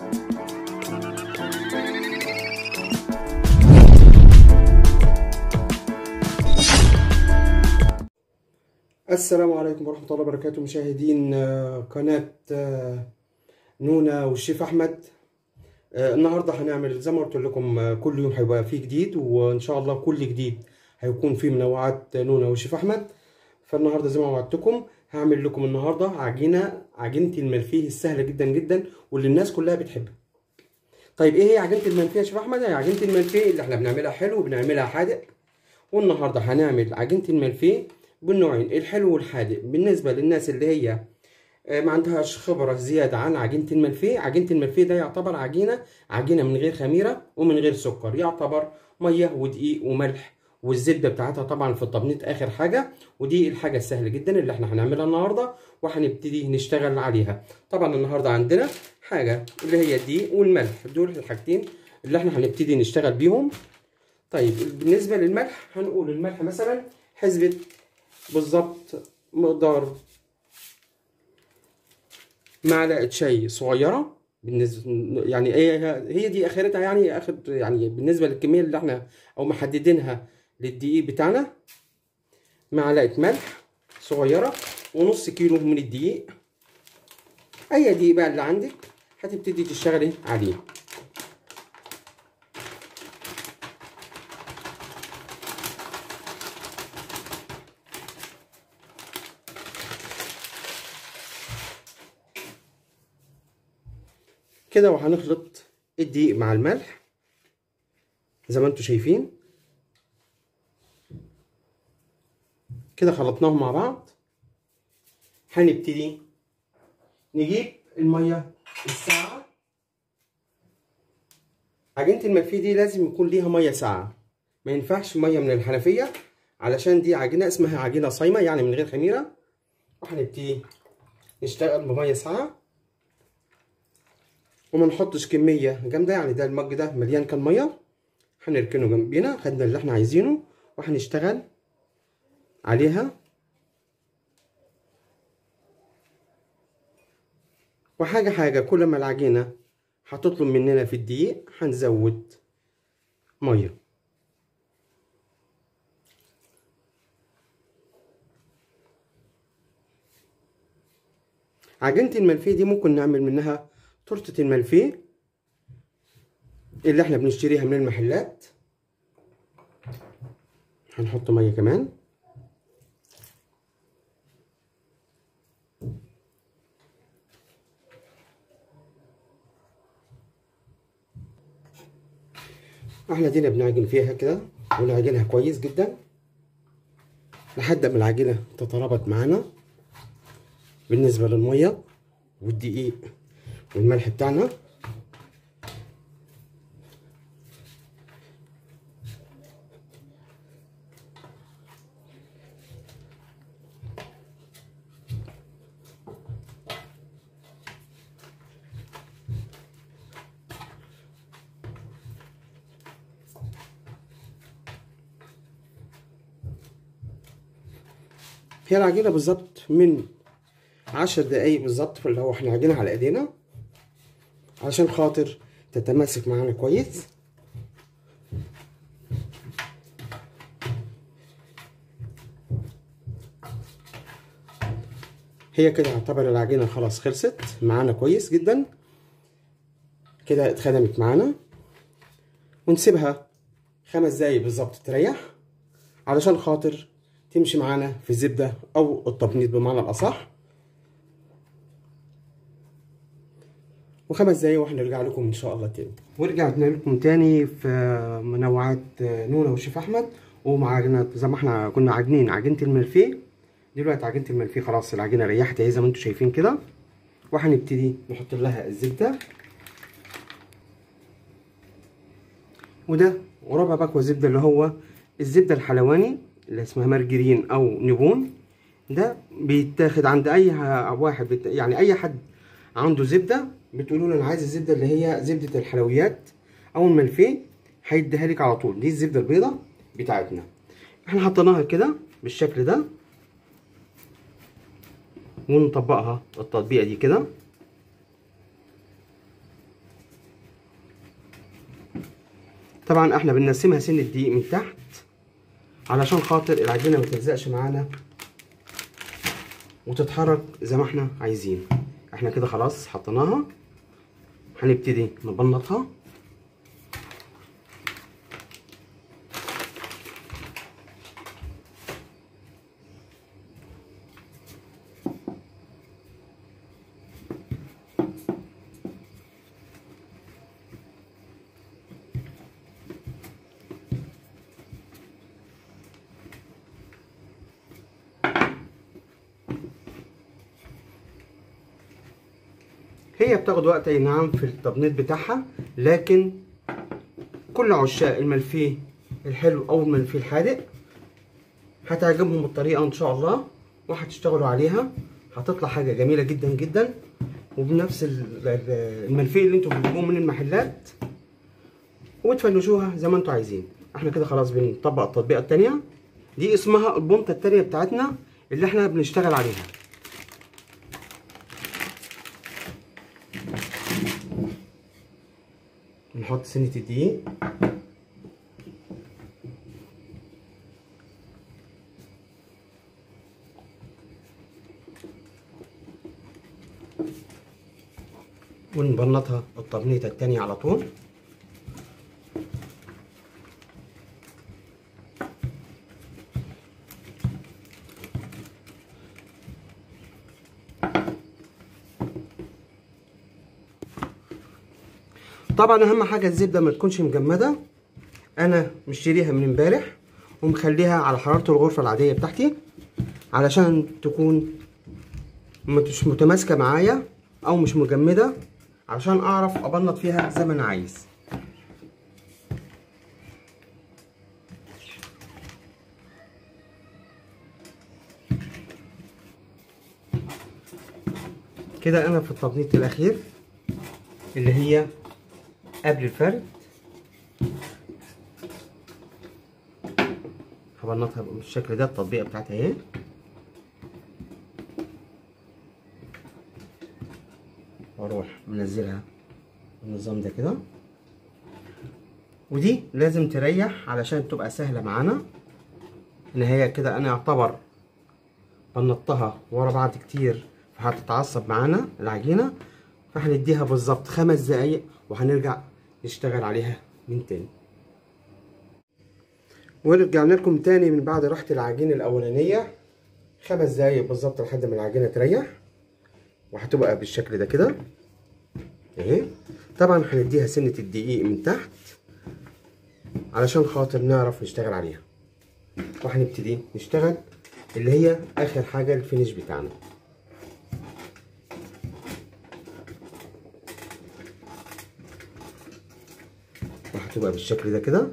السلام عليكم ورحمة الله وبركاته مشاهدين آه، قناة آه، نونا والشيف أحمد آه، النهاردة هنعمل زي ما قلت لكم آه، كل يوم هيبقى فيه جديد وإن شاء الله كل جديد هيكون فيه منوعات نونا والشيف أحمد فالنهاردة زي ما وعدتكم هعمل لكم النهاردة عجينة عجينة الملفيه السهلة جدا جدا واللي الناس كلها بتحبها طيب ايه هي عجينة الملفيه يا شيف أحمد؟ هي عجينة الملفيه اللي احنا بنعملها حلو وبنعملها حادق والنهاردة هنعمل عجينة الملفيه بالنوعين الحلو والحادق بالنسبة للناس اللي هي آه، ما عندهاش خبرة زيادة عن عجينة الملفيه عجينة الملفيه ده يعتبر عجينة عجينة من غير خميرة ومن غير سكر يعتبر مية ودقيق وملح والزبدة بتاعتها طبعا في التبنيط آخر حاجة ودي الحاجة السهلة جدا اللي احنا هنعملها النهاردة وهنبتدي نشتغل عليها طبعا النهاردة عندنا حاجة اللي هي الدقيق والملح دول الحاجتين اللي احنا هنبتدي نشتغل بيهم طيب بالنسبة للملح هنقول الملح مثلا حسبة بالظبط مقدار معلقه شاي صغيره بالنسبه يعني هي هي دي اخرتها يعني اخر يعني بالنسبه للكميه اللي احنا او محددينها للدقيق بتاعنا معلقه ملح صغيره ونص كيلو من الدقيق اي دقيق بقى اللي عندك هتبتدي تشتغلي عليه كده وهنخلط الدقيق مع الملح زي ما انتم شايفين كده خلطناهم مع بعض هنبتدي نجيب الميه الساقعه عجينه الملفيه دي لازم يكون ليها ميه ساقعه ما ينفعش ميه من الحنفيه علشان دي عجينه اسمها عجينه صايمه يعني من غير خميره وهنبتدي نشتغل بميه ساقعه وما نحطش كميه جامده يعني ده المج ده مليان كان ميه هنركنه جنبينا خدنا اللي احنا عايزينه وهنشتغل عليها وحاجه حاجه كل ما العجينه هتطلب مننا في الدقيق هنزود ميه عجينه الملفيه دي ممكن نعمل منها تورتة الملفيه اللي احنا بنشتريها من المحلات هنحط ميه كمان احنا دينا بنعجن فيها كده ونعجنها كويس جدا لحد ما العجينه تترابط معانا بالنسبه للميه والدقيق والملح بتاعنا هي العجينة بالظبط من عشر دقايق بالظبط اللي هو احنا عجينها على ايدينا عشان خاطر تتماسك معانا كويس هي كده يعتبر العجينة خلاص خلصت معانا كويس جدا كده اتخدمت معانا ونسيبها خمس دقايق بالظبط تريح علشان خاطر تمشي معانا في الزبدة أو التبنيط بمعنى الأصح وخمس دقايق وهنرجع لكم ان شاء الله تاني ورجعنا لكم تاني في منوعات نونا والشيف احمد ومع زي ما احنا كنا عاجنين عجينه الملفيه دلوقتي عجينه الملفيه خلاص العجينه ريحت اهي زي ما انتم شايفين كده وهنبتدي نحط لها الزبده وده وربع باكو زبده اللي هو الزبده الحلواني اللي اسمها مارجرين او نيبون ده بيتاخد عند اي واحد بت... يعني اي حد عنده زبده بتقولوا له انا عايز الزبده اللي هي زبده الحلويات او الملفيه هيديها لك على طول دي الزبده البيضه بتاعتنا احنا حطيناها كده بالشكل ده ونطبقها التطبيقه دي كده طبعا احنا بنقسمها سن الدقيق من تحت علشان خاطر العجينه ما تلزقش معانا وتتحرك زي ما احنا عايزين احنا كده خلاص حطيناها هنبتدي نبنطها هي بتاخد وقت اي نعم في التبنيط بتاعها لكن كل عشاق الملفيه الحلو او الملفيه الحادق هتعجبهم الطريقه ان شاء الله وهتشتغلوا عليها هتطلع حاجه جميله جدا جدا وبنفس الملفيه اللي انتوا بتجيبوه من المحلات وتفنشوها زي ما انتوا عايزين احنا كده خلاص بنطبق التطبيقه التانيه دي اسمها البنطه التانيه بتاعتنا اللي احنا بنشتغل عليها نحط سنة الدقيق ونبنطها التبنيطة التانية على طول طبعا اهم حاجه الزبده ما تكونش مجمده انا مشتريها من امبارح ومخليها على حراره الغرفه العاديه بتاعتي علشان تكون مش متماسكه معايا او مش مجمده علشان اعرف ابنط فيها زي ما انا عايز كده انا في التبنيط الاخير اللي هي قبل الفرد هبنطها بالشكل ده التطبيقه بتاعتها اهي واروح منزلها بالنظام ده كده ودي لازم تريح علشان تبقى سهله معانا ان هي كده انا يعتبر بنطها ورا بعض كتير فهتتعصب معانا العجينه فهنديها بالظبط خمس دقايق وهنرجع نشتغل عليها من تاني ورجعنا لكم تاني من بعد راحة العجينة الأولانية خمس دقايق بالظبط لحد ما العجينة تريح وهتبقى بالشكل ده كده اهي طبعا هنديها سنة الدقيق من تحت علشان خاطر نعرف نشتغل عليها وهنبتدي نشتغل اللي هي آخر حاجة الفينيش بتاعنا وهتبقى بالشكل ده كده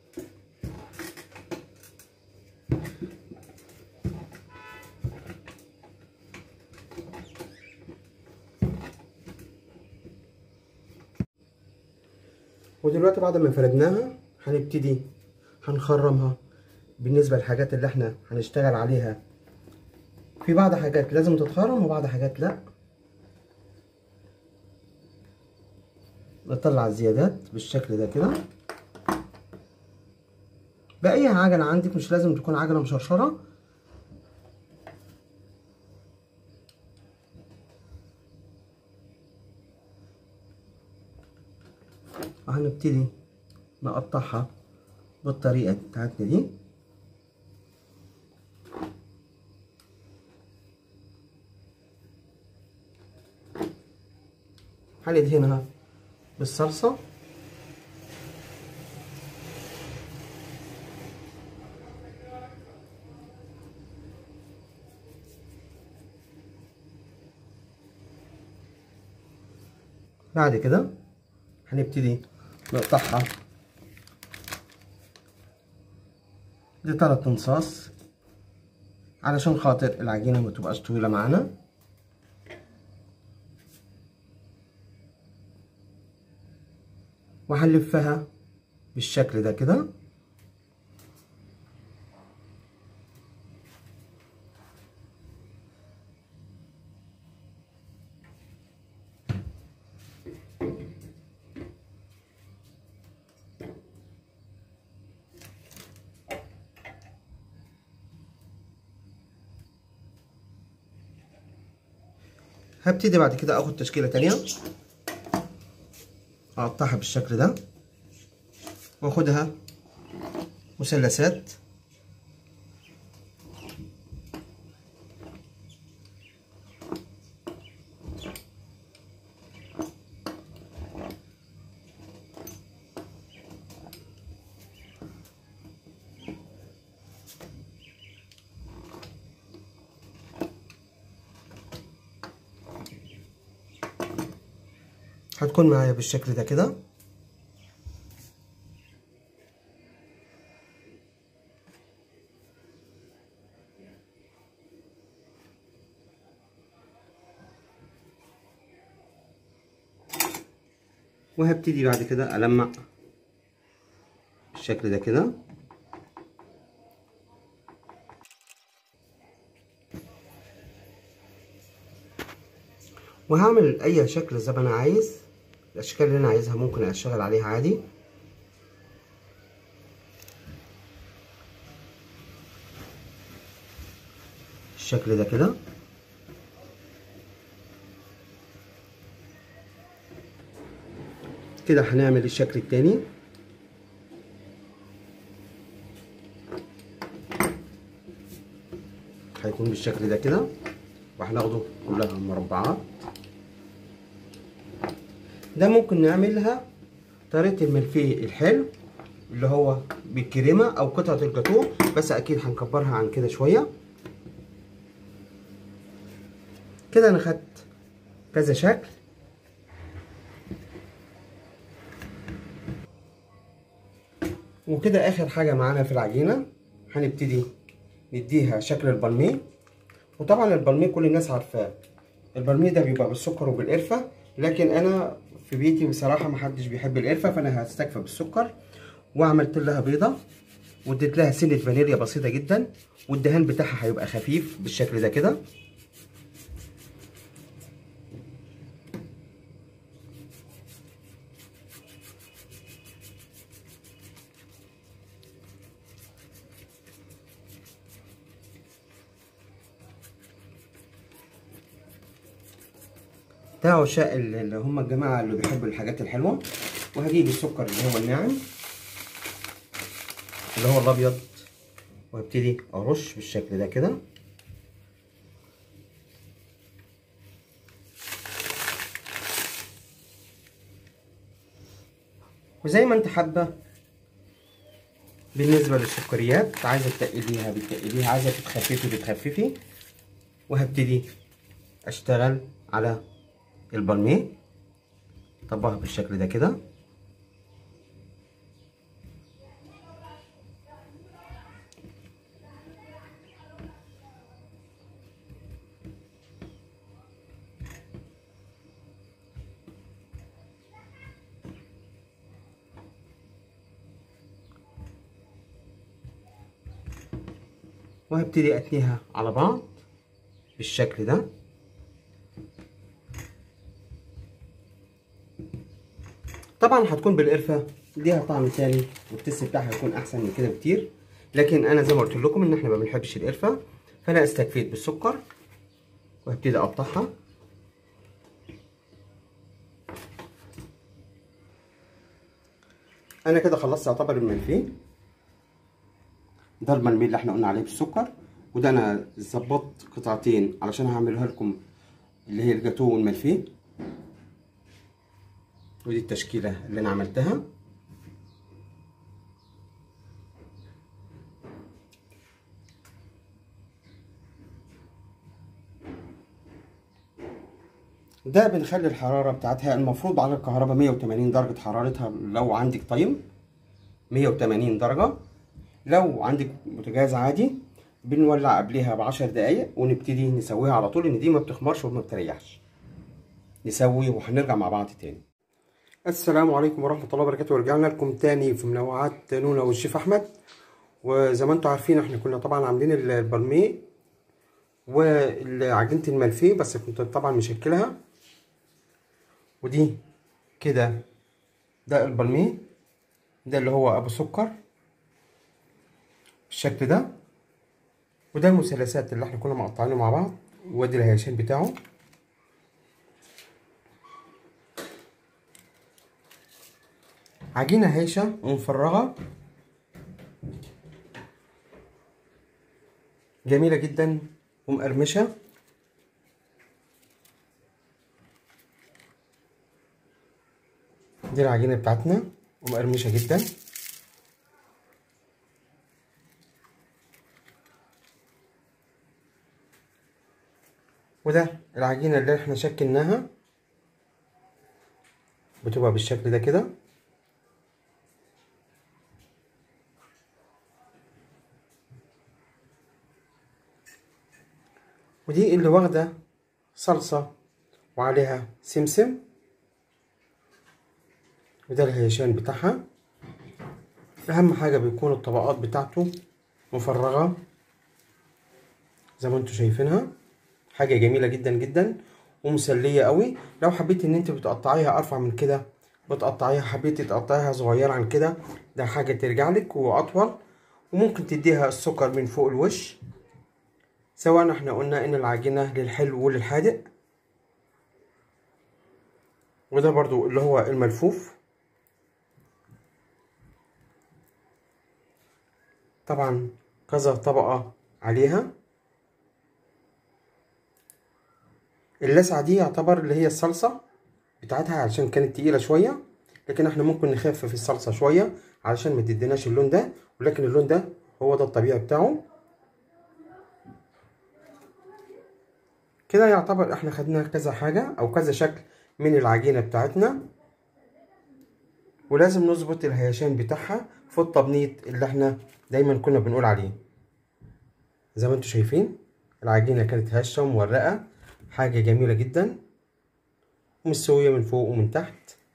ودلوقتي بعد ما فردناها هنبتدي هنخرمها بالنسبة للحاجات اللي احنا هنشتغل عليها في بعض حاجات لازم تتخرم وبعض حاجات لا نطلع الزيادات بالشكل ده كده بأي عجلة عندك مش لازم تكون عجلة مشرشرة وهنبتدي نقطعها بالطريقة بتاعتنا دي هندهنها بالصلصة بعد كده هنبتدي نقطعها لتلات انصاص علشان خاطر العجينة ما تبقاش طويلة معانا وهنلفها بالشكل ده كده هبتدي بعد كده اخد تشكيله تانية اقطعها بالشكل ده واخدها مثلثات هتكون معايا بالشكل ده كده وهبتدي بعد كده ألمع بالشكل ده كده وهعمل اي شكل زي ما انا عايز الاشكال اللي انا عايزها ممكن اشتغل عليها عادي الشكل ده كده كده هنعمل الشكل التاني هيكون بالشكل ده كده وهناخده كلها مربعات ده ممكن نعملها طريقة الملفيه الحلو اللي هو بالكريمة أو قطعة الجاتوه بس أكيد هنكبرها عن كده شوية كده أنا خدت كذا شكل وكده آخر حاجة معانا في العجينة هنبتدي نديها شكل البالميه وطبعا البالميه كل الناس عارفاه البالميه ده بيبقى بالسكر وبالقرفة لكن أنا في بيتي بصراحة محدش بيحب القرفة فأنا هستكفى بالسكر وعملت لها بيضة واديت لها سنة فانيليا بسيطة جدا والدهان بتاعها هيبقى خفيف بالشكل ده كده ده عشاق اللي هم الجماعة اللي بيحبوا الحاجات الحلوة وهجيب السكر اللي هو الناعم اللي هو الأبيض وهبتدي أرش بالشكل ده كده وزي ما انت حابة بالنسبة للسكريات عايزة تقليها بتقليها عايزة تتخففي بتخففي وهبتدي اشتغل على البالميه طبقها بالشكل ده كده وهبتدي اتنيها على بعض بالشكل ده طبعا هتكون بالقرفه ليها طعم تاني والتست بتاعها هيكون احسن من كده بكتير لكن انا زي ما قلت لكم ان احنا ما بنحبش القرفه فانا استكفيت بالسكر وهبتدي اقطعها انا كده خلصت يعتبر الملفيه ده الملميه اللي احنا قلنا عليه بالسكر وده انا ظبطت قطعتين علشان هعملها لكم اللي هي الجاتوه والملفيه ودي التشكيلة اللي أنا عملتها ده بنخلي الحرارة بتاعتها المفروض على الكهرباء 180 درجة حرارتها لو عندك تايم 180 درجة لو عندك بوتاجاز عادي بنولع قبلها بعشر دقايق ونبتدي نسويها على طول ان دي ما بتخمرش وما بتريحش نسوي وهنرجع مع بعض تاني السلام عليكم ورحمة الله وبركاته ورجعنا لكم تاني في منوعات نونا والشيف أحمد وزي ما انتم عارفين احنا كنا طبعا عاملين البرميه وعجينة الملفيه بس كنت طبعا مشكلها ودي كده ده البرميه ده اللي هو أبو سكر بالشكل ده وده المثلثات اللي احنا كنا مقطعينه مع بعض وادي الهيشان بتاعه عجينة هشة ومفرغة جميلة جدا ومقرمشة دي العجينة بتاعتنا ومقرمشة جدا وده العجينة اللي احنا شكلناها بتبقى بالشكل ده كده ودي اللي واخدة صلصة وعليها سمسم وده الهيشان بتاعها أهم حاجة بيكون الطبقات بتاعته مفرغة زي ما انتوا شايفينها حاجة جميلة جدا جدا ومسلية قوي لو حبيت ان انت بتقطعيها ارفع من كده بتقطعيها حبيتي تقطعيها صغيرة عن كده ده حاجة ترجع لك واطول وممكن تديها السكر من فوق الوش سواء احنا قلنا ان العجينة للحلو وللحادق وده برضو اللي هو الملفوف طبعا كذا طبقة عليها اللسعة دي يعتبر اللي هي الصلصة بتاعتها علشان كانت تقيلة شوية لكن احنا ممكن نخفف الصلصة شوية علشان ما تديناش اللون ده ولكن اللون ده هو ده الطبيعي بتاعه كده يعتبر احنا خدنا كذا حاجة او كذا شكل من العجينة بتاعتنا ولازم نظبط الهيشان بتاعها في التبنيط اللي احنا دايما كنا بنقول عليه زي ما انتم شايفين العجينة كانت هشة ومورقة حاجة جميلة جدا ومستوية من فوق ومن تحت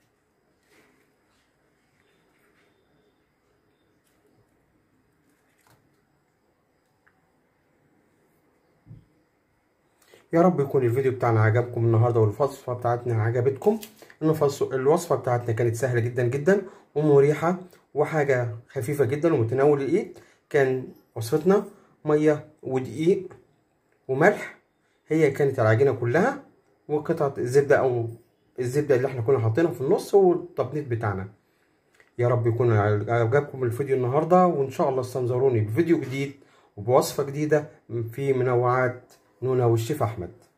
يا رب يكون الفيديو بتاعنا عجبكم النهارده والوصفه بتاعتنا عجبتكم الوصفه بتاعتنا كانت سهله جدا جدا ومريحه وحاجه خفيفه جدا ومتناول الايد كان وصفتنا ميه ودقيق وملح هي كانت العجينه كلها وقطعه الزبده او الزبده اللي احنا كنا حاطينها في النص والتبنيط بتاعنا يا رب يكون عجبكم الفيديو النهارده وان شاء الله استنظروني بفيديو جديد وبوصفه جديده في منوعات نونا والشيف احمد